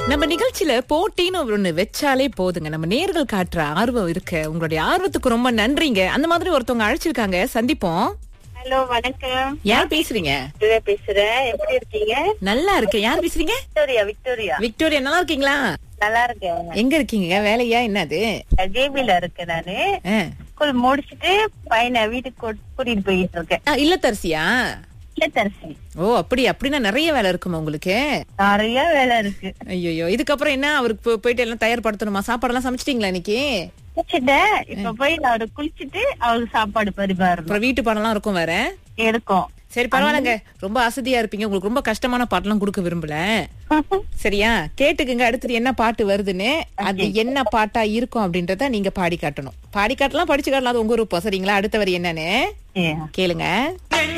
நம்ம நிகழ்ச்சியில போட்டின்னு ஒண்ணு வச்சாலே போதுங்க நம்ம நேர்கள் காட்டுற ஆர்வம் இருக்கு உங்களுடைய ஆர்வத்துக்கு ரொம்ப நன்றிங்க அந்த மாதிரி ஒருத்தவங்க அழைச்சிருக்காங்க சந்திப்போம் ஹலோ வணக்கம் யார் பேசுறீங்க விக்டோரியா பேசுறேன் எப்படி இருக்கீங்க நல்லா இருக்கேன் யார் பேசுறீங்க விக்டோரியா விக்டோரியா விக்டோரியா நல்லா இருக்கீங்களா நல்லா இருக்கேன் எங்க இருக்கீங்க வேலையா என்னது ஜேபில இருக்கேன் நானு ஆ. ஸ்கூல் முடிச்சிட்டு பையனை வீட்டுக்கு கூட்- கூட்டிட்டு போயிட்டு இருக்கேன் ஆ, இல்லத்தரசியா இல்லத்தரசி ஓ அப்படி அப்படின்னா நிறைய வேலை இருக்குமா உங்களுக்கு நிறைய வேலை இருக்கு ஐயோ இதுக்கப்புறம் என்ன அவருக்கு போ- போயிட்டு எல்லாம் தயார்படுத்தணுமா சாப்பாடெல்லாம் சமைச்சிட்டீங்களா இன்னைக்கு குளிச்சுட்டேன் இப்ப போய் நான் அவரை குளிச்சுட்டு அவருக்கு சாப்பாடு பரிமாறணும் அப்புறம் வீட்டு பாடம்லாம் இருக்கும் வேற இருக்கும் சரி பரவாயில்லங்க ரொம்ப அசதியா இருப்பீங்க உங்களுக்கு ரொம்ப கஷ்டமான பாட்டெல்லாம் கொடுக்க விரும்பல சரியா கேட்டுக்குங்க அடுத்தது என்ன பாட்டு வருதுன்னு அது என்ன பாட்டா இருக்கும் அப்படின்றத நீங்க பாடி காட்டணும் பாடி காட்டலாம் படிச்சு காட்டலாம் அது உங்க விருப்பம் சரிங்களா அடுத்த வரி என்னன்னு Yeah. கேளுங்க